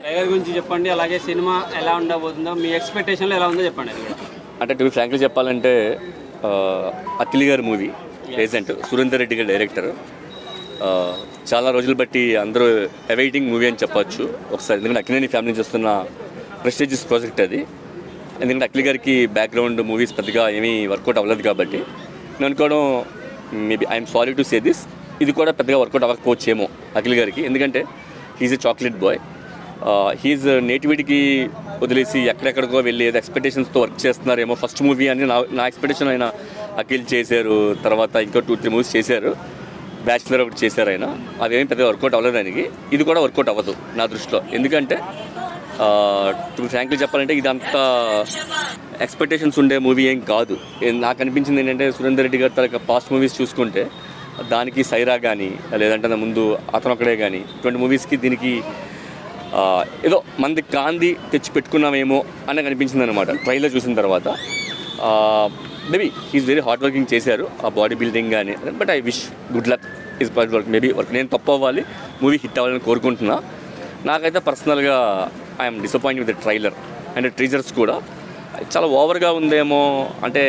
Tiger గురించి చెప్పండి అలాగే సినిమా ఎలా ఉండబోతుందో మీ ఎక్స్పెక్టేషన్లో ఎలా ఉందో చెప్పండి అది కూడా అంటే టు ఫ్రాంక్లీ చెప్పాలంటే ఆ, అఖిల్ గారి మూవీ రీసెంట్ సురేందర్ రెడ్డి గారి డైరెక్టర్ ఆ, చాలా రోజులు బట్టి అందరూ అవైటింగ్ మూవీ అని చెప్పొచ్చు ఒకసారి ఎందుకంటే అఖిలేని ఫ్యామిలీ చూస్తున్న ప్రెస్టీజియస్ ప్రాజెక్ట్ అది ఎందుకంటే అఖిల్ గారికి బ్యాక్గ్రౌండ్ మూవీస్ పెద్దగా ఏమీ వర్కౌట్ అవ్వలేదు కాబట్టి నేను అనుకోవడం maybe I'm sorry to say this ఇది కూడా పెద్దగా వర్కౌట్ అవ్వకపోవచ్చేమో అఖిల్ గారికి ఎందుకంటే he's a chocolate boy he's నేటివిటీకి వదిలేసి ఎక్కడెక్కడికో వెళ్ళి ఏదో ఎక్స్పెక్టేషన్స్తో వర్క్ చేస్తున్నారేమో ఫస్ట్ మూవీ అని నా నా ఎక్స్పెక్టేషన్ ఆయన అఖిల్ చేశారు తర్వాత ఇంకో టూ త్రీ మూవీస్ చేశారు బ్యాచిలర్ ఒకటి చేశారు ఆయన అవేమి పెద్దగా వర్కౌట్ అవ్వలేదు ఆయనకి ఇది కూడా వర్కౌట్ అవ్వదు నా దృష్టిలో ఎందుకంటే టు ఫ్రాంక్లీ చెప్పాలంటే ఇది అంత ఎక్స్పెక్టేషన్స్ ఉండే మూవీ ఏం కాదు ఏ- నాకు అనిపించింది ఏంటంటే సురేందర్ రెడ్డి గారి తరగ పాస్ట్ మూవీస్ చూసుకుంటే దానికి సైరా కానీ లేదంటే నా ముందు అతను ఒకడే కానీ ఇటువంటి మూవీస్కి దీనికి ఆ, ఏదో మంది కాంది తెచ్చి పెట్టుకున్నామేమో అని అనిపించింది అనమాట ట్రైలర్ చూసిన తర్వాత maybe he's very hard working చేశారు ఆ బాడీ బిల్డింగ్ కానీ but I wish good luck is but work maybe work నేను తప్పు అవ్వాలి మూవీ హిట్ అవ్వాలని కోరుకుంటున్నా నాకైతే పర్సనల్గా I'm disappoint with the trailer and teasers కూడా చాలా ఓవర్గా ఉందేమో అంటే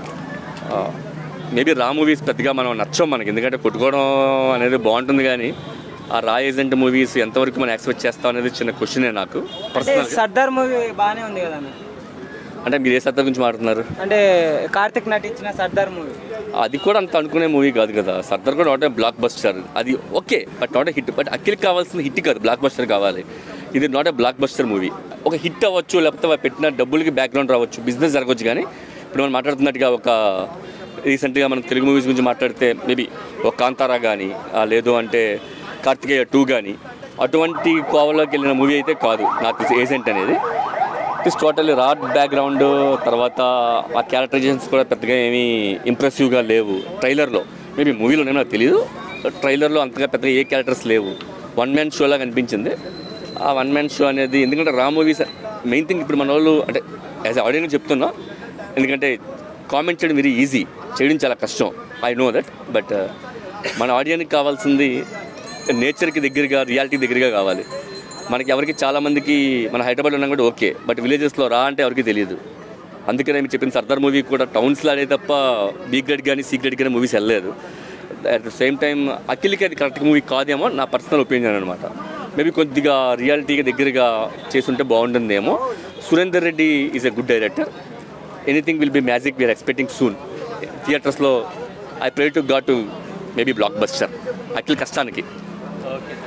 మేబీ రా మూవీస్ పెద్దగా మనం నచ్చం మనకి ఎందుకంటే కొట్టుకోవడం అనేది బాగుంటుంది కానీ ఆ రా ఏజెంట్ మూవీస్ ఎంతవరకు మనం ఎక్స్పెక్ట్ చేస్తాం అనేది చిన్న క్వశ్చనే నాకు అంటే పర్సనల్గా సర్దార్ మూవీ బాగానే ఉంది కదా అన్న. అంటే మీరు ఏ సత్తా గురించి మాట్లాడుతున్నారు అంటే కార్తిక్ నటించిన సర్దార్ మూవీ అది కూడా అంత అనుకునే మూవీ కాదు కదా సర్దార్ కూడా నాట్ బ్లాక్ బస్టర్ అది okay but not hit but Akhil కావాల్సిన హిట్ కాదు బ్లాక్ బస్టర్ కావాలి ఇది not a blockbuster movie ఒక హిట్ అవ్వచ్చు లేకపోతే వాళ్ళు పెట్టిన డబ్బులకి బ్యాక్గ్రౌండ్ రావచ్చు బిజినెస్ జరగవచ్చు కానీ ఇప్పుడు మనం మాట్లాడుతున్నట్టుగా ఒక రీసెంట్గా మనం తెలుగు మూవీస్ గురించి మాట్లాడితే మేబీ ఒక కాంతారా కానీ లేదు అంటే కార్తికేయ టూ కానీ అటువంటి కోవలోకి వెళ్ళిన మూవీ అయితే కాదు నాకు తెలిసి ఏజెంట్ అనేది ఇట్స్ టోటల్లీ రాడ్ బ్యాక్గ్రౌండ్ తర్వాత ఆ క్యారెక్టరైజేషన్స్ కూడా పెద్దగా ఏమీ ఇంప్రెసివ్గా లేవు ట్రైలర్లో మేబీ మూవీలో నాకు తెలియదు ట్రైలర్లో అంతగా పెద్దగా ఏ క్యారెక్టర్స్ లేవు వన్ మ్యాన్ షోలాగా అనిపించింది ఆ వన్ మ్యాన్ షో అనేది ఎందుకంటే రా మూవీస్ మెయిన్ థింగ్ ఇప్పుడు మన వాళ్ళు అంటే యాజ్ ఆడియన్స్ చెప్తున్నా ఎందుకంటే కామెంట్ చేయడం వెరీ ఈజీ చేయడం చాలా కష్టం ఐ నో దట్ బట్ మన ఆడియన్కి కావాల్సింది నేచర్కి దగ్గరగా రియాలిటీ దగ్గరగా కావాలి మనకి ఎవరికి చాలా మందికి మన హైదరాబాద్లో ఉన్నా కూడా ఓకే బట్ విలేజెస్లో రా అంటే ఎవరికి తెలియదు అందుకనే మీరు చెప్పిన సర్దార్ మూవీ కూడా టౌన్స్లో ఆడే తప్ప బీ గ్రేడ్ కానీ సీ గ్రేడ్ కానీ మూవీస్ వెళ్ళలేదు అట్ ద సేమ్ టైం అఖిల్కి అది కరెక్ట్ మూవీ కాదేమో నా పర్సనల్ ఒపీనియన్ అనమాట మేబీ కొద్దిగా రియాలిటీకి దగ్గరగా చేసుంటే బాగుంటుందేమో Surender Reddy is a good director anything will be magic we are expecting soon థియేటర్స్లో I pray to god to maybe blockbuster Akhil కష్టానికి ఓకే